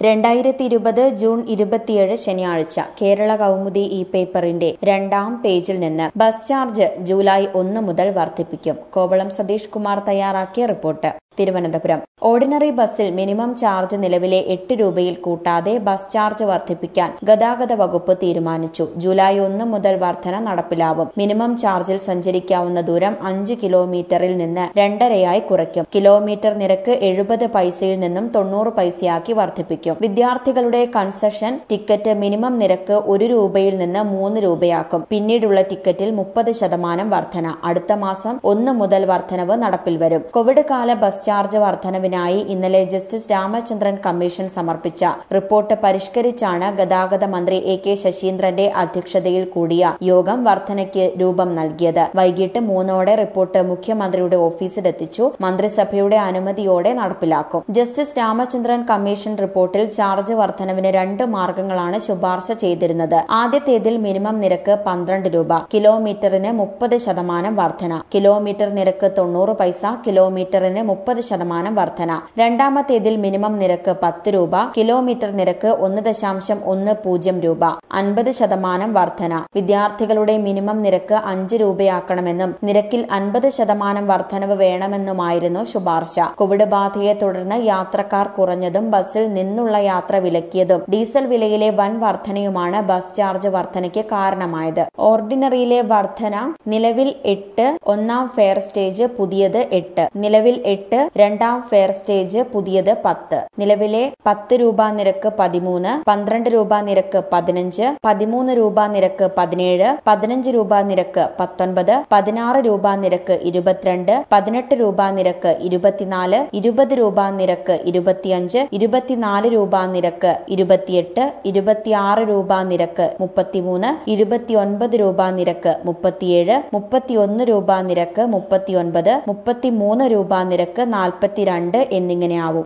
രണ്ടായിരത്തി ഇരുപത് ജൂൺ ഇരുപത്തിയേഴ് ശനിയാഴ്ച കേരള കൗമുദി ഈ പേപ്പറിന്റെ രണ്ടാം പേജിൽ നിന്ന് ബസ് ചാർജ് ജൂലൈ ഒന്ന് മുതൽ വർദ്ധിപ്പിക്കും കോവളം സതീഷ് കുമാർ തയ്യാറാക്കിയ റിപ്പോർട്ട് തിരുവനന്തപുരം ഓർഡിനറി ബസ്സിൽ മിനിമം ചാർജ് നിലവിലെ എട്ട് രൂപയിൽ കൂട്ടാതെ ബസ് ചാർജ് വർദ്ധിപ്പിക്കാൻ ഗതാഗത വകുപ്പ് തീരുമാനിച്ചു ജൂലൈ ഒന്ന് മുതൽ വർധന നടപ്പിലാവും മിനിമം ചാർജിൽ സഞ്ചരിക്കാവുന്ന ദൂരം അഞ്ച് കിലോമീറ്ററിൽ നിന്ന് രണ്ടരയായി കുറയ്ക്കും കിലോമീറ്റർ നിരക്ക് എഴുപത് പൈസയിൽ നിന്നും തൊണ്ണൂറ് പൈസയാക്കി വർദ്ധിപ്പിക്കും വിദ്യാർത്ഥികളുടെ കൺസെഷൻ ടിക്കറ്റ് മിനിമം നിരക്ക് ഒരു രൂപയിൽ നിന്ന് മൂന്ന് രൂപയാക്കും പിന്നീടുള്ള ടിക്കറ്റിൽ മുപ്പത് ശതമാനം വർധന അടുത്ത മാസം ഒന്ന് മുതൽ വർധനവ് നടപ്പിൽ വരും കോവിഡ് കാല ബസ് ചാർജ് വർധനവിനായി ഇന്നലെ ജസ്റ്റിസ് രാമചന്ദ്രൻ കമ്മീഷൻ സമർപ്പിച്ച റിപ്പോർട്ട് പരിഷ്കരിച്ചാണ് ഗതാഗത മന്ത്രി എ കെ ശശീന്ദ്രന്റെ അധ്യക്ഷതയിൽ കൂടിയ യോഗം വർധനയ്ക്ക് രൂപം നൽകിയത് വൈകിട്ട് മൂന്നോടെ റിപ്പോർട്ട് മുഖ്യമന്ത്രിയുടെ ഓഫീസിലെത്തിച്ചു മന്ത്രിസഭയുടെ അനുമതിയോടെ നടപ്പിലാക്കും ജസ്റ്റിസ് രാമചന്ദ്രൻ കമ്മീഷൻ റിപ്പോർട്ടിൽ ചാർജ് വർധനവിന് രണ്ട് മാർഗങ്ങളാണ് ശുപാർശ ചെയ്തിരുന്നത് ആദ്യത്തേതിൽ മിനിമം നിരക്ക് പന്ത്രണ്ട് രൂപ കിലോമീറ്ററിന് മുപ്പത് ശതമാനം വർധന കിലോമീറ്റർ നിരക്ക് തൊണ്ണൂറ് പൈസ കിലോമീറ്ററിന് മുപ്പത് ശതമാനം വർധന രണ്ടാമത്തേതിൽ മിനിമം നിരക്ക് പത്ത് രൂപ കിലോമീറ്റർ നിരക്ക് ഒന്ന് ദശാംശം ഒന്ന് പൂജ്യം രൂപ അൻപത് ശതമാനം വർധന വിദ്യാർത്ഥികളുടെ മിനിമം നിരക്ക് അഞ്ച് രൂപയാക്കണമെന്നും നിരക്കിൽ അൻപത് ശതമാനം വർധനവ് വേണമെന്നുമായിരുന്നു ശുപാർശ കോവിഡ് ബാധയെ തുടർന്ന് യാത്രക്കാർ കുറഞ്ഞതും ബസ്സിൽ നിന്നുള്ള യാത്ര വിലക്കിയതും ഡീസൽ വിലയിലെ വൻ വർധനയുമാണ് ബസ് ചാർജ് വർധനയ്ക്ക് കാരണമായത് ഓർഡിനറിയിലെ വർധന നിലവിൽ എട്ട് ഒന്നാം ഫെയർ സ്റ്റേജ് പുതിയത് എട്ട് നിലവിൽ എട്ട് രണ്ടാം ഫെയർ സ്റ്റേജ് പുതിയത് പത്ത് നിലവിലെ പത്ത് രൂപ നിരക്ക് പതിമൂന്ന് പന്ത്രണ്ട് രൂപ നിരക്ക് പതിനഞ്ച് പതിമൂന്ന് രൂപ നിരക്ക് പതിനേഴ് പതിനഞ്ച് രൂപ നിരക്ക് പത്തൊൻപത് പതിനാറ് രൂപ നിരക്ക് ഇരുപത്തിരണ്ട് പതിനെട്ട് രൂപ നിരക്ക് ഇരുപത്തിനാല് ഇരുപത് രൂപ നിരക്ക് ഇരുപത്തിയഞ്ച് ഇരുപത്തിനാല് രൂപ നിരക്ക് ഇരുപത്തിയെട്ട് ഇരുപത്തിയാറ് രൂപ നിരക്ക് മുപ്പത്തിമൂന്ന് ഇരുപത്തിയൊൻപത് രൂപ നിരക്ക് മുപ്പത്തിയേഴ് മുപ്പത്തിയൊന്ന് രൂപ നിരക്ക് മുപ്പത്തിയൊൻപത് മുപ്പത്തിമൂന്ന് രൂപ നിരക്ക് നാൽപ്പത്തിരണ്ട് എന്നിങ്ങനെയാവും